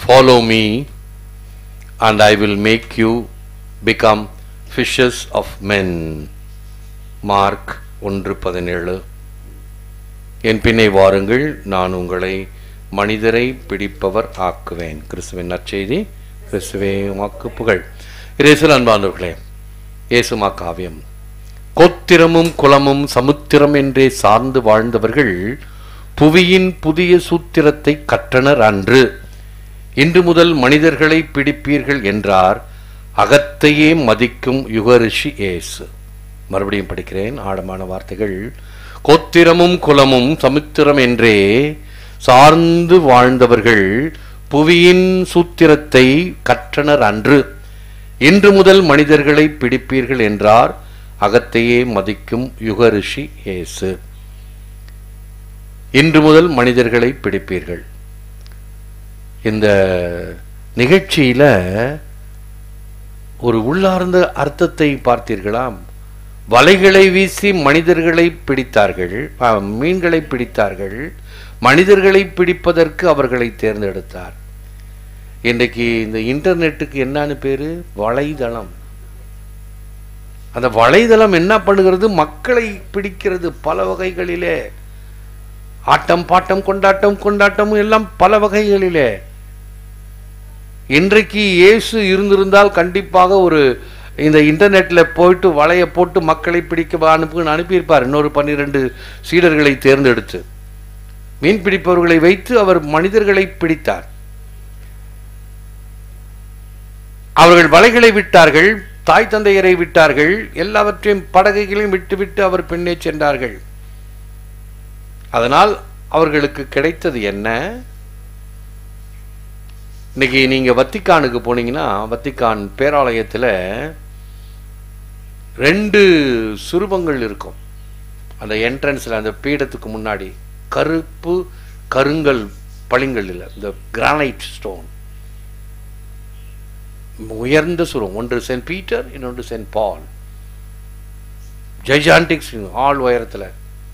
Follow me, and I will make you become fishers of men. Mark ஒன்று பதினேழு என் பின்னே வாருங்கள் நான் உங்களை மனிதரை பிடிப்பவர் ஆக்குவேன் கிறிஸ்துவின் நற்செய்தி கிறிஸ்துவே உமக்கு புகழ் இரேசல் அன்பானவர்களே இயேசுமா காவியம் கோத்திரமும் குலமும் சமுத்திரம் என்றே சார்ந்து வாழ்ந்தவர்கள் புவியின் புதிய சூத்திரத்தை கற்றனர் அன்று இன்று முதல் மனிதர்களை பிடிப்பீர்கள் என்றார் அகத்தையே மதிக்கும் யுகரிஷி ஏசு மறுபடியும் படிக்கிறேன் ஆழமான வார்த்தைகள் கோத்திரமும் குலமும் சமுத்திரம் என்றே சார்ந்து வாழ்ந்தவர்கள் புவியின் சூத்திரத்தை கற்றனர் அன்று இன்று முதல் மனிதர்களை பிடிப்பீர்கள் என்றார் அகத்தையே மதிக்கும் யுகரிஷி ஏசு இன்று முதல் மனிதர்களை பிடிப்பீர்கள் இந்த நிகழ்ச்சியில ஒரு உள்ளார்ந்த அர்த்தத்தை பார்த்தீர்களாம் வலைகளை வீசி மனிதர்களை பிடித்தார்கள் ஆ, மீன்களை பிடித்தார்கள் மனிதர்களை பிடிப்பதற்கு அவர்களை தேர்ந்தெடுத்தார் இன்றைக்கு இந்த இன்டர்நெட்டுக்கு என்னன்னு பேரு வலைதளம் அந்த வலைதளம் என்ன பண்ணுகிறது மக்களை பிடிக்கிறது பல வகைகளிலே ஆட்டம் பாட்டம் கொண்டாட்டம் கொண்டாட்டமும் எல்லாம் பல வகைகளிலே இன்றைக்கு இயேசு இருந்திருந்தால் கண்டிப்பாக ஒரு இந்த இன்டர்நெட்ல போயிட்டு வலைய போட்டு மக்களை பிடிக்க அனுப்பு அனுப்பியிருப்பார் இன்னொரு பன்னிரண்டு சீடர்களை தேர்ந்தெடுத்து மீன் பிடிப்பவர்களை வைத்து அவர் மனிதர்களை பிடித்தார் அவர்கள் வலைகளை விட்டார்கள் தாய் தந்தையரை விட்டார்கள் எல்லாவற்றையும் படகுகளையும் விட்டுவிட்டு அவர் பின்னே சென்றார்கள் அதனால் அவர்களுக்கு கிடைத்தது என்ன இன்னைக்கு நீங்க வத்திக்கானுக்கு போனீங்கன்னா வத்திக்கான் பேராலயத்துல ரெண்டு சுரூபங்கள் இருக்கும் அந்த என்ட்ரன்ஸ்ல அந்த பீடத்துக்கு முன்னாடி கருப்பு கருங்கல் பளிங்கல் இல்லை இந்த கிரானைட் ஸ்டோன் உயர்ந்த சுரம் ஒன்று சென்ட் பீட்டர் இன்னொன்று சென்ட் பால் ஜெய்ஜான்டிக்ஸ் ஆள் உயரத்துல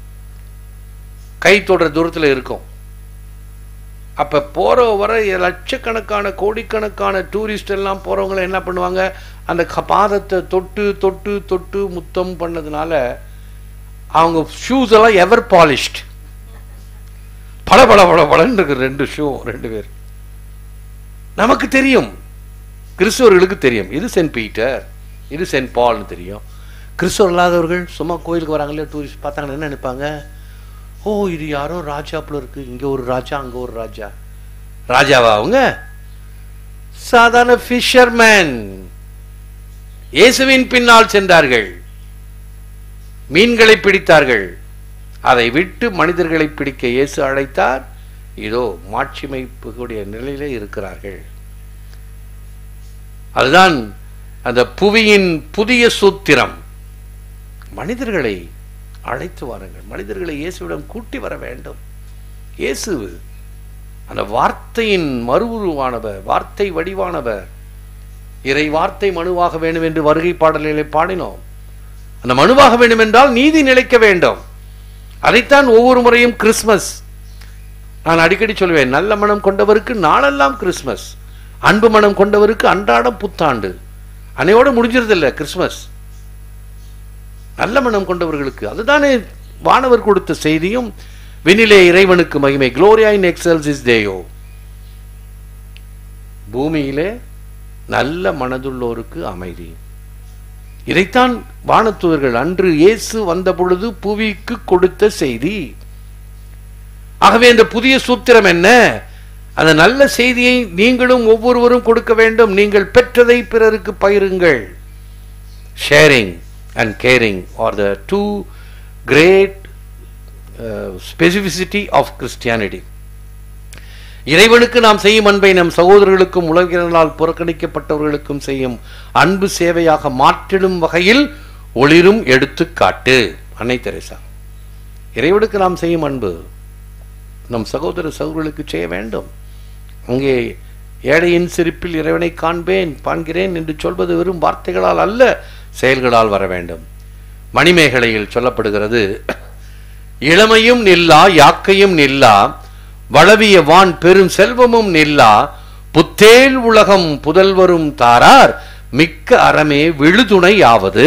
கை தொடுற தூரத்துல இருக்கும் அப்ப போற வர லட்சக்கணக்கான கோடிக்கணக்கான டூரிஸ்ட் எல்லாம் போறவங்க என்ன பண்ணுவாங்க அந்த க- பாதத்தை தொட்டு தொட்டு தொட்டு முத்தம் பண்ணதுனால அவங்க ஷூஸ் எல்லாம் எவர் பாலிஷ்ட் பல பல பல பலன்னு இருக்கு ரெண்டு ஷூ ரெண்டு பேர் நமக்கு தெரியும் கிறிஸ்தவர்களுக்கு தெரியும் இது சென்ட் பீட்டர் இது சென்ட் பால்னு தெரியும் கிறிஸ்தவர் இல்லாதவர்கள் சும்மா கோயிலுக்கு வராங்களே டூரிஸ்ட் பார்த்தாங்கன்னா என்ன நினைப்பாங்க ஓ இது யாரோ ராஜாப்புல இருக்கு இங்க ஒரு ராஜா அங்க ஒரு ராஜா ராஜாவா அவங்க சாதாரண ஃபிஷர்மேன் இயேசுவின் பின்னால் சென்றார்கள் மீன்களை பிடித்தார்கள் அதை விட்டு மனிதர்களை பிடிக்க இயேசு அழைத்தார் இதோ மாட்சிமை கூடிய நிலையிலே இருக்கிறார்கள் அதுதான் அந்த புவியின் புதிய சூத்திரம் மனிதர்களை அழைத்து வாருங்கள் மனிதர்களை இயேசுவிடம் கூட்டி வர வேண்டும் இயேசு அந்த வார்த்தையின் மறுவுருவானவர் வார்த்தை வடிவானவர் இறை வார்த்தை மனுவாக வேண்டும் என்று வருகை பாடல்களை பாடினோம் அந்த மனுவாக வேண்டும் என்றால் நீதி நிலைக்க வேண்டும் அதைத்தான் ஒவ்வொரு முறையும் கிறிஸ்மஸ் நான் அடிக்கடி சொல்வேன் நல்ல மனம் கொண்டவருக்கு நாளெல்லாம் கிறிஸ்மஸ் அன்பு மனம் கொண்டவருக்கு அன்றாடம் புத்தாண்டு அன்னையோட முடிஞ்சிருதில்ல கிறிஸ்மஸ் நல்ல மனம் கொண்டவர்களுக்கு அதுதானே வானவர் கொடுத்த செய்தியும் விண்ணிலே இறைவனுக்கு மகிமை குளோரியா இன் எக்ஸல்ஸ் இஸ் தேயோ பூமியிலே நல்ல மனதுள்ளோருக்கு அமைதி இதைத்தான் வானத்தூதர்கள் அன்று இயேசு வந்த பொழுது புவிக்கு கொடுத்த செய்தி ஆகவே இந்த புதிய சூத்திரம் என்ன அந்த நல்ல செய்தியை நீங்களும் ஒவ்வொருவரும் கொடுக்க வேண்டும் நீங்கள் பெற்றதை பிறருக்கு பகிருங்கள் sharing and caring are the two great specificity of Christianity இறைவனுக்கு நாம் செய்யும் அன்பை நம் சகோதரர்களுக்கும் உலகினரால் புறக்கணிக்கப்பட்டவர்களுக்கும் செய்யும் அன்பு சேவையாக மாற்றிடும் வகையில் ஒளிரும் எடுத்துக்காட்டு அன்னை தெரேசா இறைவனுக்கு நாம் செய்யும் அன்பு நம் சகோதர சகோதரர்களுக்கு செய்ய வேண்டும் அங்கே ஏழையின் சிரிப்பில் இறைவனை காண்பேன் காண்கிறேன் என்று சொல்வது வெறும் வார்த்தைகளால் அல்ல செயல்களால் வர வேண்டும் மணிமேகலையில் சொல்லப்படுகிறது இளமையும் நில்லா யாக்கையும் நில்லா வளவிய வான் பெரும் செல்வமும் நில்லா புத்தேல் உலகம் புதல்வரும் தாரார் மிக்க அறமே விழுதுணை யாவது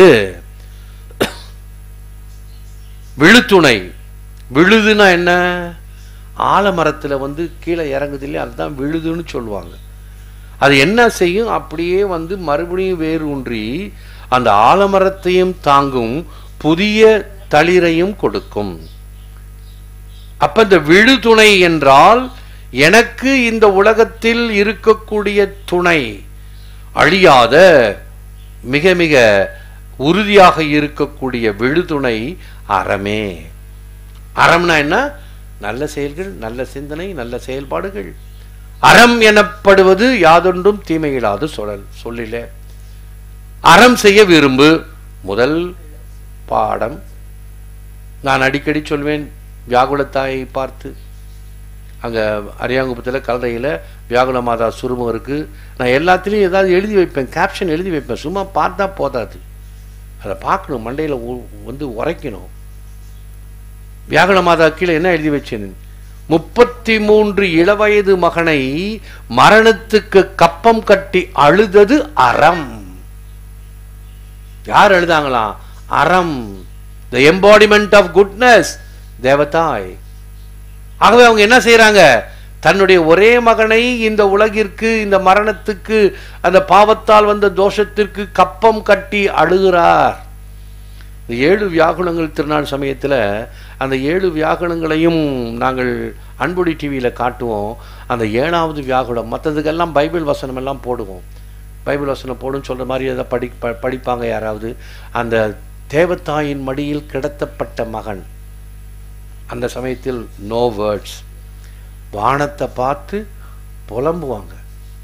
விழுத்துணை விழுதுன்னா என்ன ஆலமரத்துல வந்து கீழே இறங்குது இல்லையா அதுதான் விழுதுன்னு சொல்லுவாங்க அது என்ன செய்யும் அப்படியே வந்து மறுபடியும் வேர் ஊன்றி அந்த ஆலமரத்தையும் தாங்கும் புதிய தளிரையும் கொடுக்கும் அப்ப இந்த விழுதுணை என்றால் எனக்கு இந்த உலகத்தில் இருக்கக்கூடிய துணை அழியாத மிக மிக உறுதியாக இருக்கக்கூடிய விழுதுணை அறமே அறம்னா என்ன நல்ல செயல்கள் நல்ல சிந்தனை நல்ல செயல்பாடுகள் அறம் எனப்படுவது யாதொன்றும் தீமையில்லாது சொல்லல் சொல்லில அறம் செய்ய விரும்பு முதல் பாடம் நான் அடிக்கடி சொல்வேன் வியாகுலத்தாயை பார்த்து அங்கே அரியாங்குப்பத்தில் கல்லறையில் வியாகுல மாதா சுருமம் இருக்கு நான் எல்லாத்துலேயும் ஏதாவது எழுதி வைப்பேன் கேப்ஷன் எழுதி வைப்பேன் சும்மா பார்த்தா போதாது அதை பார்க்கணும் மண்டையில் வந்து உரைக்கணும் வியாகுல மாதா கீழே என்ன எழுதி வச்சேன் முப்பத்தி மூன்று இளவயது மகனை மரணத்துக்கு கப்பம் கட்டி அழுதது அறம் யார் எழுதாங்களாம் அறம் த எம்பாடிமெண்ட் ஆஃப் குட்னஸ் தேவதாய் ஆகவே அவங்க என்ன செய்யறாங்க தன்னுடைய ஒரே மகனை இந்த உலகிற்கு இந்த மரணத்துக்கு அந்த பாவத்தால் வந்த தோஷத்திற்கு கப்பம் கட்டி அழுகிறார் இந்த ஏழு வியாகுலங்கள் திருநாள் சமயத்தில் அந்த ஏழு வியாகுலங்களையும் நாங்கள் அன்புடி டிவியில் காட்டுவோம் அந்த ஏழாவது வியாகுலம் மற்றதுக்கெல்லாம் பைபிள் வசனம் எல்லாம் போடுவோம் பைபிள் வசனம் போடுன்னு சொல்கிற மாதிரி எதை படி ப- படிப்பாங்க யாராவது அந்த தேவத்தாயின் மடியில் கிடத்தப்பட்ட மகன் அந்த சமயத்தில் நோ வேர்ட்ஸ் வானத்தை பார்த்து புலம்புவாங்க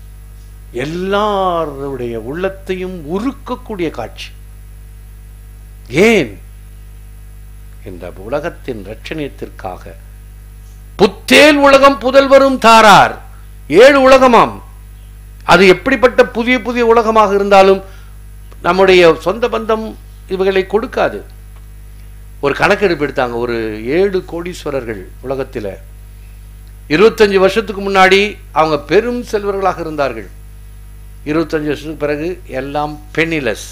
எல்லாருடைய உள்ளத்தையும் உருக்கக்கூடிய காட்சி ஏன் இந்த உலகத்தின் ரட்சணியத்திற்காக புத்தேல் உலகம் புதல்வரும் தாரார் ஏழு உலகமாம் அது எப்படிப்பட்ட புதிய புதிய உலகமாக இருந்தாலும் நம்முடைய சொந்த பந்தம் இவைகளை கொடுக்காது ஒரு கணக்கெடுப்பு எடுத்தாங்க ஒரு ஏழு கோடீஸ்வரர்கள் உலகத்தில் இருபத்தஞ்சு வருஷத்துக்கு முன்னாடி அவங்க பெரும் செல்வர்களாக இருந்தார்கள் இருபத்தஞ்சு வருஷத்துக்கு பிறகு எல்லாம் பெனிலஸ்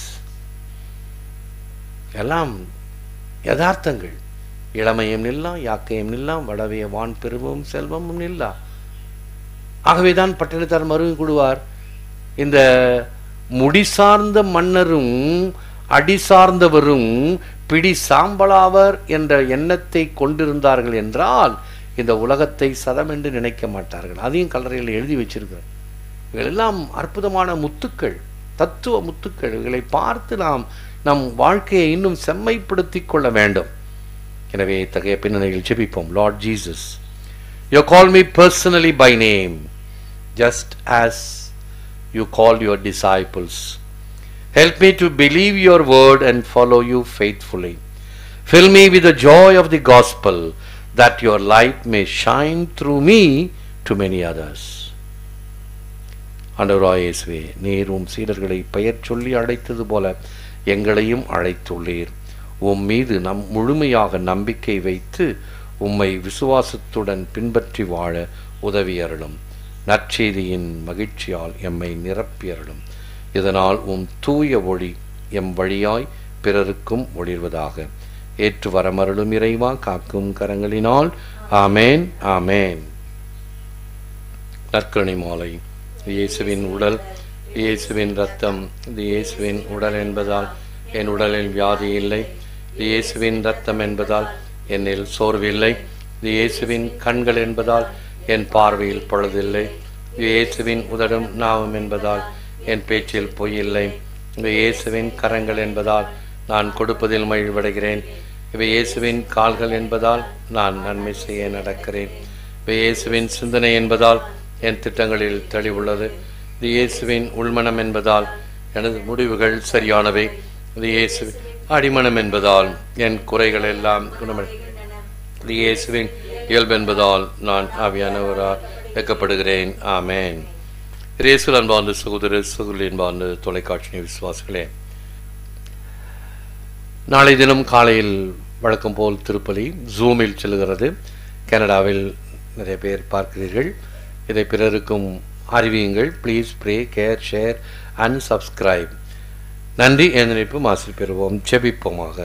எல்லாம் யதார்த்தங்கள் இளமையும் நில்லா யாக்கையும் நில்லா வடவைய வான் பெருமும் செல்வமும் நில்லா ஆகவேதான் பட்டினத்தார் மருவி கூடுவார் இந்த முடி சார்ந்த மன்னரும் அடி சார்ந்தவரும் பிடி சாம்பலாவர் என்ற எண்ணத்தை கொண்டிருந்தார்கள் என்றால் இந்த உலகத்தை சதம் என்று நினைக்க மாட்டார்கள் அதையும் கல்லறையில் எழுதி வச்சிருக்கிறார் இவைகளெல்லாம் அற்புதமான முத்துக்கள் தத்துவ முத்துக்கள் இவைகளை பார்த்து நாம் நம் வாழ்க்கையை இன்னும் செம்மைப்படுத்திக் கொள்ள வேண்டும் எனவே இத்தகைய பின்னணியில் ஜெபிப்போம் Lord Jesus you call me personally by name just as you called your disciples. Help me to believe your word and follow you faithfully. Fill me with the joy of the gospel, that your light may shine through me to many others. ஆண்டவராய் இயேசுவே நீர் உம் சீடர்களை பெயர் சொல்லி அழைத்தது போல எங்களையும் அழைத்துள்ளீர் உம் மீது நம் முழுமையாக நம்பிக்கை வைத்து உம்மை விசுவாசத்துடன் பின்பற்றி வாழ உதவி அருளும் நற்செய்தியின் மகிழ்ச்சியால் எம்மை நிரப்பியருளும் இதனால் உம் தூய ஒளி எம் வழியாய் பிறருக்கும் ஒளிர்வதாக ஏற்று வரமருளும் இறைவா காக்கும் கரங்களினால் ஆமேன் ஆமேன் நற்கணி மாலை இயேசுவின் உடல் இயேசுவின் ரத்தம் இது இயேசுவின் உடல் என்பதால் என் உடலில் வியாதி இல்லை இது இயேசுவின் ரத்தம் என்பதால் என்னில் சோர்வில்லை இது இயேசுவின் கண்கள் என்பதால் என் பார்வையில் பொழுதில்லை இது இயேசுவின் உதடும் நாவும் என்பதால் என் பேச்சில் பொய் இல்லை இது இயேசுவின் கரங்கள் என்பதால் நான் கொடுப்பதில் மகிழ்வடைகிறேன் இவை இயேசுவின் கால்கள் என்பதால் நான் நன்மை செய்ய நடக்கிறேன் இவை இயேசுவின் சிந்தனை என்பதால் என் திட்டங்களில் தெளிவுள்ளது இது இயேசுவின் உள்மனம் என்பதால் எனது முடிவுகள் சரியானவை இது இயேசுவின் அடிமனம் என்பதால் என் குறைகள் எல்லாம் குணமடை இது இயேசுவின் இயல்பு என்பதால் நான் ஆவியானவரால் வைக்கப்படுகிறேன் ஆமேன் இயேசு அன்பார்ந்த சகோதர சகோதரி அன்பார்ந்த தொலைக்காட்சி விசுவாசிகளே நாளை தினம் காலையில் வழக்கம் போல் திருப்பலி ஜூமில் செல்கிறது கனடாவில் நிறைய பேர் பார்க்கிறீர்கள் இதை பிறருக்கும் அறிவியுங்கள் please pray care share and subscribe நன்றி என் நினைப்பு மாசி பெறுவோம் செபிப்போமாக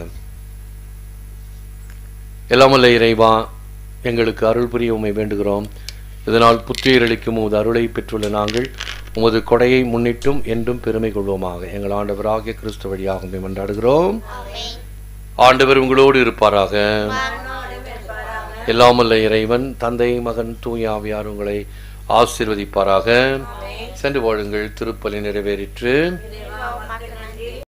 எல்லாமல்ல இறைவா எங்களுக்கு அருள் புரிய உம்மை வேண்டுகிறோம் இதனால் புத்துயிரளிக்கும் உமது அருளை பெற்றுள்ள நாங்கள் உமது கொடையை முன்னிட்டும் என்றும் பெருமை கொள்வோமாக எங்கள் ஆண்டவராகிய கிறிஸ்து வழியாக உம்மை மன்றாடுகிறோம் ஆண்டவர் உங்களோடு இருப்பாராக எல்லாமல்ல இறைவன் தந்தை மகன் தூய ஆவியார் உங்களை ஆசீர்வதிப்பாராக சென்று வாழுங்கள் திருப்பலி நிறைவேறிற்று